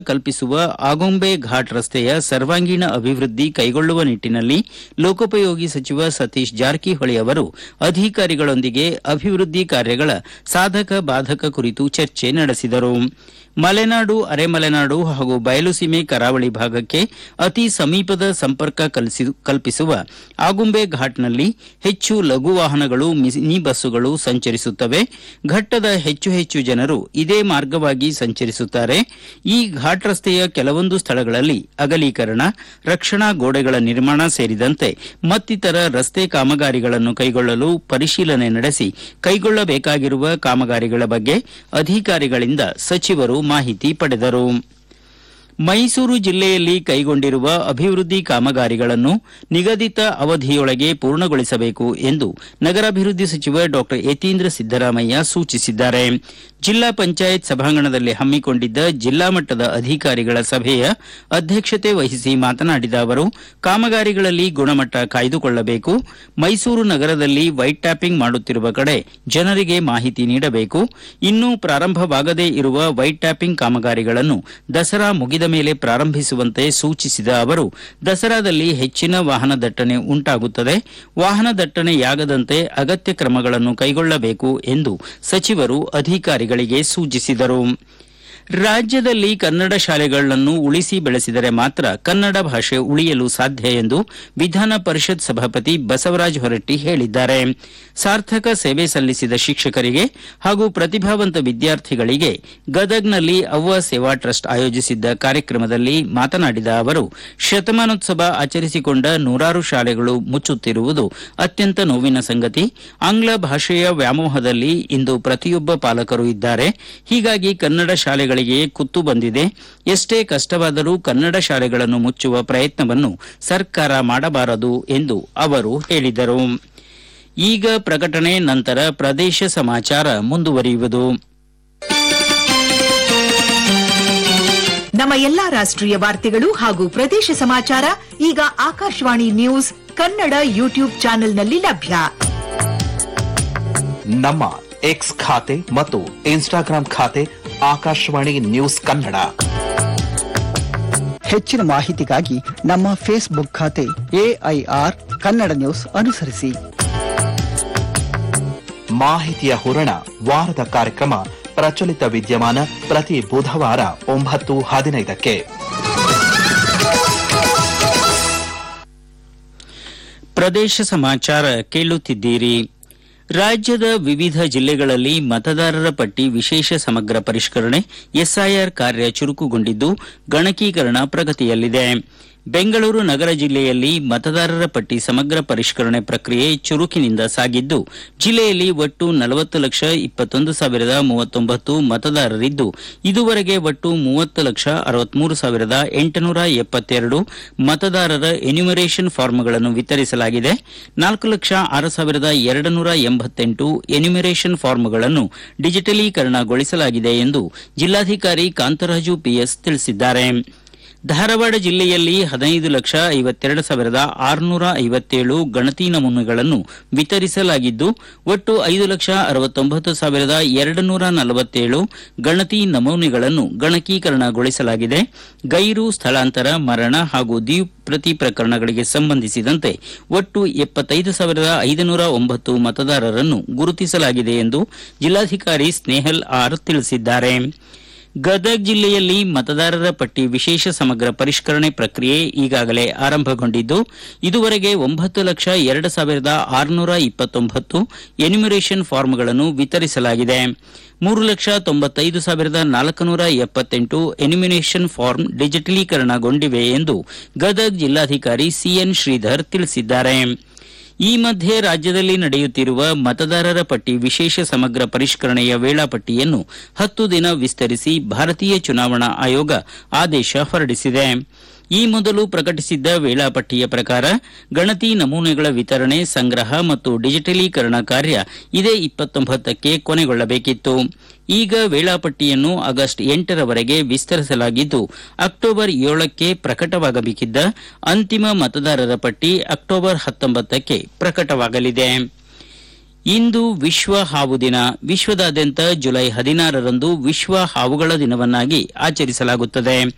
ಕಲ್ಪಿಸುವ ಆಗುಂಬೆ ಘಾಟ್ ರಸ್ತೆಯ ಸರ್ವಾಂಗೀಣ ಅಭಿವೃದ್ಧಿ ಕೈಗೊಳ್ಳುವ ನಿಟ್ಟಿನಲ್ಲಿ ಲೋಕೋಪಯೋಗಿ ಸಚಿವ ಸತೀಶ್ ಜಾರಕಿಹೊಳಿ ಅವರು ಅಧಿಕಾರಿಗಳೊಂದಿಗೆ ಅಭಿವೃದ್ಧಿ ಕಾರ್ಯಗಳ ಸಾಧಕ ಬಾಧಕ ಕುರಿತು ಚರ್ಚೆ ನಡೆಸಿದರು ಮಲೆನಾಡು ಅರೆಮಲೆನಾಡು ಹಾಗೂ ಬಯಲುಸೀಮೆ ಕರಾವಳಿ ಭಾಗಕ್ಕೆ ಅತಿ ಸಮೀಪದ ಸಂಪರ್ಕ ಕಲ್ಸಿ- ಕಲ್ಪಿಸುವ ಆಗುಂಬೆ ಘಾಟ್ನಲ್ಲಿ ಹೆಚ್ಚು ಲಘು ವಾಹನಗಳು ಮಿನಿ ಬಸ್ಸುಗಳು ಸಂಚರಿಸುತ್ತವೆ ಘಟ್ಟದ ಹೆಚ್ಚು ಹೆಚ್ಚು ಜನರು ಇದೇ ಮಾರ್ಗವಾಗಿ ಸಂಚರಿಸುತ್ತಾರೆ ಈ ಘಾಟ್ ರಸ್ತೆಯ ಕೆಲವೊಂದು ಸ್ಥಳಗಳಲ್ಲಿ ಅಗಲೀಕರಣ ರಕ್ಷಣಾ ಗೋಡೆಗಳ ನಿರ್ಮಾಣ ಸೇರಿದಂತೆ ಮತ್ತಿತರ ರಸ್ತೆ ಕಾಮಗಾರಿಗಳನ್ನು ಕೈಗೊಳ್ಳಲು ಪರಿಶೀಲನೆ ನಡೆಸಿ ಕೈಗೊಳ್ಳಬೇಕಾಗಿರುವ ಕಾಮಗಾರಿಗಳ ಬಗ್ಗೆ ಅಧಿಕಾರಿಗಳಿಂದ ಸಚಿವರು ಮಾಹಿತಿ ಪಡೆದರು ಮೈಸೂರು ಜಿಲ್ಲೆಯಲ್ಲಿ ಕೈಗೊಂಡಿರುವ ಅಭಿವೃದ್ಧಿ ಕಾಮಗಾರಿಗಳನ್ನು ನಿಗದಿತ ಅವಧಿಯೊಳಗೆ ಪೂರ್ಣಗೊಳಿಸಬೇಕು ಎಂದು ನಗರಾಭಿವೃದ್ಧಿ ಸಚಿವ ಡಾ ಯತೀಂದ್ರ ಸಿದ್ದರಾಮಯ್ಯ ಸೂಚಿಸಿದ್ದಾರೆ ಜಿಲ್ಲಾ ಪಂಚಾಯತ್ ಸಭಾಂಗಣದಲ್ಲಿ ಹಮ್ಮಿಕೊಂಡಿದ್ದ ಜಿಲ್ಲಾ ಮಟ್ಟದ ಅಧಿಕಾರಿಗಳ ಸಭೆಯ ಅಧ್ಯಕ್ಷತೆ ವಹಿಸಿ ಮಾತನಾಡಿದ ಅವರು ಕಾಮಗಾರಿಗಳಲ್ಲಿ ಗುಣಮಟ್ಟ ಕಾಯ್ದುಕೊಳ್ಳಬೇಕು ಮೈಸೂರು ನಗರದಲ್ಲಿ ವೈಟ್ ಟ್ಯಾಪಿಂಗ್ ಮಾಡುತ್ತಿರುವ ಕಡೆ ಜನರಿಗೆ ಮಾಹಿತಿ ನೀಡಬೇಕು ಇನ್ನೂ ಪ್ರಾರಂಭವಾಗದೇ ಇರುವ ವೈಟ್ ಟ್ಯಾಪಿಂಗ್ ಕಾಮಗಾರಿಗಳನ್ನು ದಸರಾ ಮುಗಿದ ಮೇಲೆ ಪ್ರಾರಂಭಿಸುವಂತೆ ಸೂಚಿಸಿದ ಅವರು ದಸರಾದಲ್ಲಿ ಹೆಚ್ಚಿನ ವಾಹನ ದಟ್ಟಣೆ ಉಂಟಾಗುತ್ತದೆ ವಾಹನ ದಟ್ಟಣೆಯಾಗದಂತೆ ಅಗತ್ಯ ಕ್ರಮಗಳನ್ನು ಕೈಗೊಳ್ಳಬೇಕು ಎಂದು ಸಚಿವರು ಅಧಿಕಾರಿಗಳಿಗೆ ಸೂಚಿಸಿದರು ರಾಜ್ಯದಲ್ಲಿ ಕನ್ನಡ ಶಾಲೆಗಳನ್ನು ಉಳಿಸಿ ಬೆಳೆಸಿದರೆ ಮಾತ್ರ ಕನ್ನಡ ಭಾಷೆ ಉಳಿಯಲು ಸಾಧ್ಯ ಎಂದು ವಿಧಾನ ಪರಿಷತ್ ಸಭಾಪತಿ ಬಸವರಾಜ ಹೊರಟ್ಟಿ ಹೇಳಿದ್ದಾರೆ ಸಾರ್ಥಕ ಸೇವೆ ಸಲ್ಲಿಸಿದ ಶಿಕ್ಷಕರಿಗೆ ಹಾಗೂ ಪ್ರತಿಭಾವಂತ ವಿದ್ಯಾರ್ಥಿಗಳಿಗೆ ಗದಗ್ನಲ್ಲಿ ಅವ್ವ ಸೇವಾ ಟ್ರಸ್ಟ್ ಆಯೋಜಿಸಿದ್ದ ಕಾರ್ಯಕ್ರಮದಲ್ಲಿ ಮಾತನಾಡಿದ ಅವರು ಶತಮಾನೋತ್ಸವ ಆಚರಿಸಿಕೊಂಡ ನೂರಾರು ಶಾಲೆಗಳು ಮುಚ್ಚುತ್ತಿರುವುದು ಅತ್ಯಂತ ನೋವಿನ ಸಂಗತಿ ಆಂಗ್ಲ ಭಾಷೆಯ ವ್ಯಾಮೋಹದಲ್ಲಿ ಇಂದು ಪ್ರತಿಯೊಬ್ಬ ಪಾಲಕರು ಇದ್ದಾರೆ ಹೀಗಾಗಿ ಕನ್ನಡ ಶಾಲೆಗಳಿಗೆ ಕುತ್ತು ಬಂದಿದೆ ಎಷ್ಟೇ ಕಷ್ಟವಾದರೂ ಕನ್ನಡ ಶಾಲೆಗಳನ್ನು ಮುಚ್ಚುವ ಪ್ರಯತ್ನವನ್ನು ಸರ್ಕಾರ ಮಾಡಬಾರದು ಎಂದು ಅವರು ಹೇಳಿದರು ಈಗ ಪ್ರಕಟಣೆ ನಂತರ ಪ್ರದೇಶ ಸಮಾಚಾರ ಮುಂದುವರಿಯುವುದು ನಮ್ಮ ಎಲ್ಲಾ ರಾಷ್ಟ್ರೀಯ ವಾರ್ತೆಗಳು ಹಾಗೂ ಪ್ರದೇಶ ಸಮಾಚಾರ ಈಗ ಆಕಾಶವಾಣಿ ನ್ಯೂಸ್ ಕನ್ನಡ ಯೂಟ್ಯೂಬ್ ಚಾನೆಲ್ನಲ್ಲಿ ಲಭ್ಯ ನಮ್ಮ ಎಕ್ಸ್ ಖಾತೆ ಮತ್ತು ಇನ್ಸ್ಟಾಗ್ರಾಂ ಖಾತೆ ಆಕಾಶವಾಣಿ ನ್ಯೂಸ್ ಕನ್ನಡ ಹೆಚ್ಚಿನ ಮಾಹಿತಿಗಾಗಿ ನಮ್ಮ ಫೇಸ್ಬುಕ್ ಖಾತೆ ಎಐಆರ್ ಕನ್ನಡ ನ್ಯೂಸ್ ಅನುಸರಿಸಿ ಮಾಹಿತಿಯ ಹೂರಣ ವಾರದ ಕಾರ್ಯಕ್ರಮ ಪ್ರಚಲಿತ ವಿದ್ಯಮಾನ ಪ್ರತಿ ಬುಧವಾರ ಒಂಬತ್ತು ಹದಿನೈದಕ್ಕೆ ಪ್ರದೇಶ ಸಮಾಚಾರ ಕೇಳುತ್ತಿದ್ದೀರಿ ರಾಜ್ಯದ ವಿವಿಧ ಜಿಲ್ಲೆಗಳಲ್ಲಿ ಮತದಾರರ ಪಟ್ಟಿ ವಿಶೇಷ ಸಮಗ್ರ ಪರಿಷ್ಕರಣೆ ಎಸ್ಐಆರ್ ಕಾರ್ಯ ಚುರುಕುಗೊಂಡಿದ್ದು ಗಣಕೀಕರಣ ಪ್ರಗತಿಯಲ್ಲಿದೆ ಬೆಂಗಳೂರು ನಗರ ಜಿಲ್ಲೆಯಲ್ಲಿ ಮತದಾರರ ಪಟ್ಟಿ ಸಮಗ್ರ ಪರಿಷ್ಕರಣೆ ಪ್ರಕ್ರಿಯೆ ಚುರುಕಿನಿಂದ ಸಾಗಿದ್ದು ಜಿಲ್ಲೆಯಲ್ಲಿ ಒಟ್ಟು ನಲವತ್ತು ಲಕ್ಷ ಇಪ್ಪತ್ತೊಂದು ಸಾವಿರದ ಮೂವತ್ತೊಂಬತ್ತು ಮತದಾರರಿದ್ದು ಇದುವರೆಗೆ ಒಟ್ಟು ಮೂವತ್ತು ಲಕ್ಷ ಅರವತ್ಮೂರು ಸಾವಿರದ ಎಂಟುನೂರ ಎಪ್ಪತ್ತೆರಡು ಮತದಾರರ ಎನ್ಯುಮರೇಷನ್ ಫಾರ್ಮ್ಗಳನ್ನು ವಿತರಿಸಲಾಗಿದೆ ನಾಲ್ಕು ಲಕ್ಷ ಆರು ಸಾವಿರದ ಎರಡು ನೂರ ಎಂಬತ್ತೆಂಟು ಎನ್ಯುಮರೇಷನ್ ಫಾರ್ಮ್ಗಳನ್ನು ಡಿಜಿಟಲೀಕರಣಗೊಳಿಸಲಾಗಿದೆ ಎಂದು ಜಿಲ್ಲಾಧಿಕಾರಿ ಕಾಂತರಾಜು ಪಿಎಸ್ ತಿಳಿಸಿದ್ದಾರೆ ಧಾರವಾಡ ಜಿಲ್ಲೆಯಲ್ಲಿ ಹದಿನೈದು ಲಕ್ಷ ಐವತ್ತೆರಡು ಸಾವಿರದ ಆರುನೂರ ಐವತ್ತೇಳು ಗಣತಿ ನಮೂನೆಗಳನ್ನು ವಿತರಿಸಲಾಗಿದ್ದು ಒಟ್ಟು ಐದು ಲಕ್ಷ ಅರವತ್ತೊಂಬತ್ತು ಸಾವಿರದ ಎರಡು ನೂರ ನಲವತ್ತೇಳು ಗಣತಿ ನಮೂನೆಗಳನ್ನು ಗಣಕೀಕರಣಗೊಳಿಸಲಾಗಿದೆ ಗೈರು ಸ್ಥಳಾಂತರ ಮರಣ ಹಾಗೂ ದ್ವಿಪ್ರತಿ ಪ್ರಕರಣಗಳಿಗೆ ಸಂಬಂಧಿಸಿದಂತೆ ಒಟ್ಟು ಎಪ್ಪತ್ತೈದು ಸಾವಿರದ ಐದುನೂರ ಒಂಬತ್ತು ಮತದಾರರನ್ನು ಗುರುತಿಸಲಾಗಿದೆ ಎಂದು ಜಿಲ್ಲಾಧಿಕಾರಿ ಸ್ನೇಹಲ್ ಆರ್ ತಿಳಿಸಿದ್ದಾರೆ ಗದಗ ಜಿಲ್ಲೆಯಲ್ಲಿ ಮತದಾರರ ಪಟ್ಟಿ ವಿಶೇಷ ಸಮಗ್ರ ಪರಿಷ್ಕರಣೆ ಪ್ರಕ್ರಿಯೆ ಈಗಾಗಲೇ ಆರಂಭಗೊಂಡಿದ್ದು ಇದುವರೆಗೆ ಒಂಬತ್ತು ಲಕ್ಷ ಎರಡು ಸಾವಿರದ ಆರುನೂರ ಇಪ್ಪತ್ತೊಂಬತ್ತು ಎನ್ಯುಮರೇಷನ್ ಫಾರ್ಮ್ಗಳನ್ನು ವಿತರಿಸಲಾಗಿದೆ ಮೂರು ಲಕ್ಷ ತೊಂಬತ್ತೈದು ಸಾವಿರದ ನಾಲ್ಕುನೂರ ಎಪ್ಪತ್ತೆಂಟು ಎನ್ಯುಮಿನೇಷನ್ ಫಾರ್ಮ್ ಡಿಜಿಟಲೀಕರಣಗೊಂಡಿವೆ ಎಂದು ಗದಗ ಜಿಲ್ಲಾಧಿಕಾರಿ ಸಿಎನ್ ಶ್ರೀಧರ್ ತಿಳಿಸಿದ್ದಾರೆ ಈ ಮಧ್ಯೆ ರಾಜ್ಯದಲ್ಲಿ ನಡೆಯುತ್ತಿರುವ ಮತದಾರರ ಪಟ್ಟಿ ವಿಶೇಷ ಸಮಗ್ರ ಪರಿಷ್ಕರಣೆಯ ವೇಳಾಪಟ್ಟಿಯನ್ನು ಹತ್ತು ದಿನ ವಿಸ್ತರಿಸಿ ಭಾರತೀಯ ಚುನಾವಣಾ ಆಯೋಗ ಆದೇಶ ಹೊರಡಿಸಿದೆ ಈ ಮೊದಲು ಪ್ರಕಟಿಸಿದ್ದ ವೇಳಾಪಟ್ಟಿಯ ಪ್ರಕಾರ ಗಣತಿ ನಮೂನೆಗಳ ವಿತರಣೆ ಸಂಗ್ರಹ ಮತ್ತು ಡಿಜಿಟಲೀಕರಣ ಕಾರ್ಯ ಇದೇ ಇಪ್ಪತ್ತೊಂಬತ್ತಕ್ಕೆ ಕೊನೆಗೊಳ್ಳಬೇಕಿತ್ತು ಈಗ ವೇಳಾಪಟ್ಟಿಯನ್ನು ಆಗಸ್ಟ್ ಎಂಟರವರೆಗೆ ವಿಸ್ತರಿಸಲಾಗಿದ್ದು ಅಕ್ಟೋಬರ್ ಏಳಕ್ಕೆ ಪ್ರಕಟವಾಗಬೇಕಿದ್ದ ಅಂತಿಮ ಮತದಾರರ ಪಟ್ಟಿ ಅಕ್ಟೋಬರ್ ಹತ್ತೊಂಬತ್ತಕ್ಕೆ ಪ್ರಕಟವಾಗಲಿದೆ ಇಂದು ವಿಶ್ವ ಹಾವು ದಿನ ವಿಶ್ವದಾದ್ಯಂತ ಜುಲೈ ಹದಿನಾರರಂದು ವಿಶ್ವ ಹಾವುಗಳ ದಿನವನ್ನಾಗಿ ಆಚರಿಸಲಾಗುತ್ತದೆ